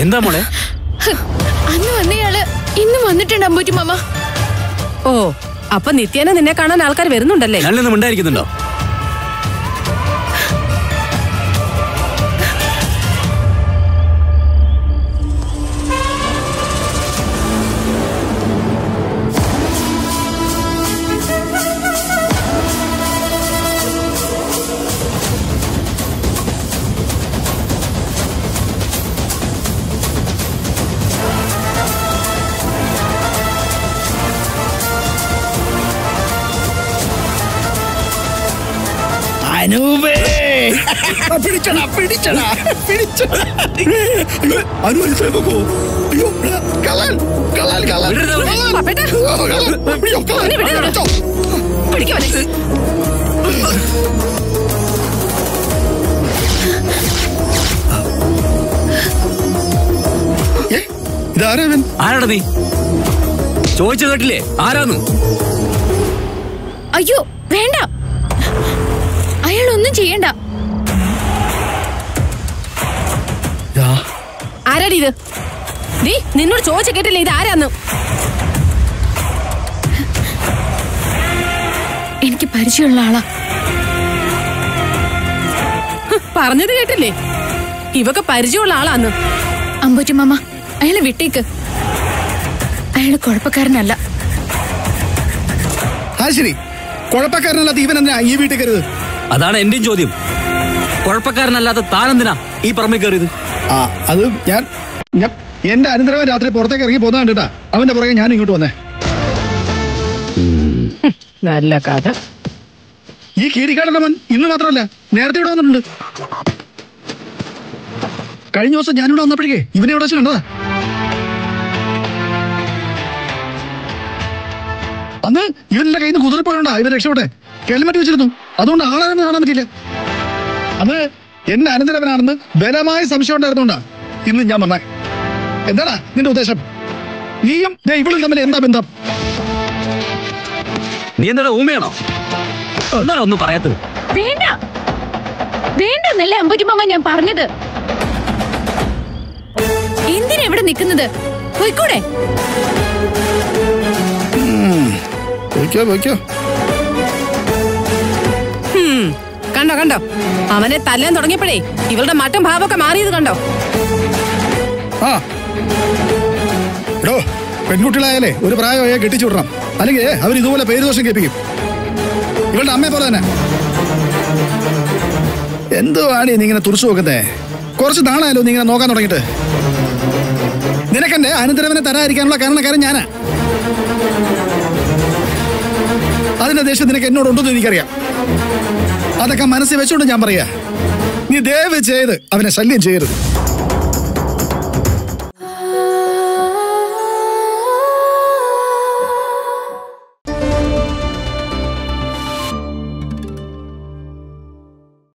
എന്താ മോളെ ഹ്, അന്ന് വന്നയാള് ഇന്ന് വന്നിട്ടുണ്ട് അമ്പൂറ്റി മാമ ഓ അപ്പൊ നിത്യേന നിന്നെ കാണാൻ ആൾക്കാർ വരുന്നുണ്ടല്ലേ ഞാനിന്ന് മിണ്ടായിരിക്കുന്നുണ്ടോ അനൂപേ പിടിച്ചടാ പിടിച്ചടാ പിടിച്ചടാ അനു മനസ്സിലായി നോക്കൂ അയ്യോ കള്ളൻ കള്ളൻ കള്ളൻ വിടരുത് അവനെ. കള്ളൻ. പപ്പേട്ടാ. ഓ, കള്ളൻ. അയ്യോ, കള്ളൻ. അവനെ വിടരുത്. പിടിച്ചോ. പിടിക്കവനെ ഏ, ഇതാരാ ഇവൻ ആരാടാ നീ ചോദിച്ചു കേട്ടില്ലേ ആരാന്ന് അയ്യോ വേണ്ട അയാൾ ഒന്നും ചെയ്യണ്ട യാ, ആരാടി ഇത് നീ നിന്നോട് ചോദിച്ച കേട്ടില്ലേ ഇത് ആരാന്ന് എനിക്ക് പരിചയമുള്ള ആളാ ഹ്, പറഞ്ഞത് കേട്ടില്ലേ ഇവക്ക് പരിചയമുള്ള ആളാന്ന് അമ്പൂറ്റി മാമ അയാളെ വിട്ടേക്ക് അയാള് കുഴപ്പക്കാരനല്ല ആ ശരി കുഴപ്പക്കാരനല്ലാത്ത ഇവൻ എന്തിനാ ഈ വീട്ടിൽ കരുത് അതാണ് എന്റെയും ചോദ്യം കുഴപ്പക്കാരനല്ലാത്ത താനെന്തിനാ ഈ പറമ്പിൽ കയറിയത് ആ അത് ഞാൻ ഞാൻ എന്റെ അനന്തരവൻ രാത്രി പുറത്തേക്ക് ഇറങ്ങി പോകുന്ന കണ്ടിട്ടാ അവന്റെ പുറകെ ഞാൻ ഇങ്ങോട്ട് വന്നേ നല്ല കഥ ഈ കീരിക്കാടൻ ഇന്ന് മാത്രമല്ല നേരത്തെ ഇവിടെ വന്നിട്ടുണ്ട് കഴിഞ്ഞ ദിവസം ഞാനിവിടെ വന്നപ്പോഴേക്കേ ഇവനെ ഇവിടെ വെച്ച് കണ്ടതാ അന്ന് ഇവന്റെ കയ്യിൽ നിന്ന് കുതിരപ്പോയുണ്ടാ ഇവൻ രക്ഷപ്പെട്ടെ ഹെൽമെറ്റ് വെച്ചിരുന്നു അതുകൊണ്ട് ആളാണെന്ന് കാണാൻ പറ്റില്ല അന്ന് എന്നെ അനന്തരവനാണെന്ന് ബലമായ സംശയം ഉണ്ടായിരുന്നോണ്ടാ ഇന്ന് ഞാൻ വന്നേ എന്താടാ നിന്റെ ഉദ്ദേശം നീയും ദേ ഇവളും തമ്മിൽ എന്താ ബന്ധം നീ എന്താടാ ഊമയാണോ എന്നാണ് ഒന്നും പറയാത്തത് വേണ്ട വേണ്ടെന്നല്ലേ അമ്പൂറ്റി മാമ ഞാൻ പറഞ്ഞത് എന്തിനാ ഇവിടെ നിൽക്കുന്നത് പോയിക്കൂടെ പോയിക്കോ പോയിക്കോ ഹും, കണ്ടോ കണ്ടോ അവനെ തല്ലാൻ തുടങ്ങിയപ്പോഴേ ഇവളുടെ മട്ടും ഭാവമൊക്കെ മാറിയത് കണ്ടോ ആ എടോ പെൺകുട്ടികളായാലേ ഒരു പ്രായമായ കെട്ടിച്ചു വിടണം അല്ലെങ്കിൽ അവർ ഇതുപോലെ പേര് ദോഷം കേൾപ്പിക്കും ഇവളുടെ അമ്മയെ പോലെ തന്നെ എന്തുവാണ് നീ ഇങ്ങനെ തുറച്ചു നോക്കുന്നേ കുറച്ച് നാളായാലോ നീ ഇങ്ങനെ നോക്കാൻ തുടങ്ങിയിട്ട് നിനക്കെന്റെ അനന്തരവനെ തരാതിരിക്കാനുള്ള കാരണക്കാരൻ ഞാനാ അതിന്റെ ദേഷ്യം നിനക്ക് എന്നോടുണ്ടെന്ന് എനിക്കറിയാം അതൊക്കെ മനസ്സിൽ വെച്ചോണ്ട് ഞാൻ പറയാ നീ ദയവ് ചെയ്ത് അവനെ ശല്യം ചെയ്യരുത്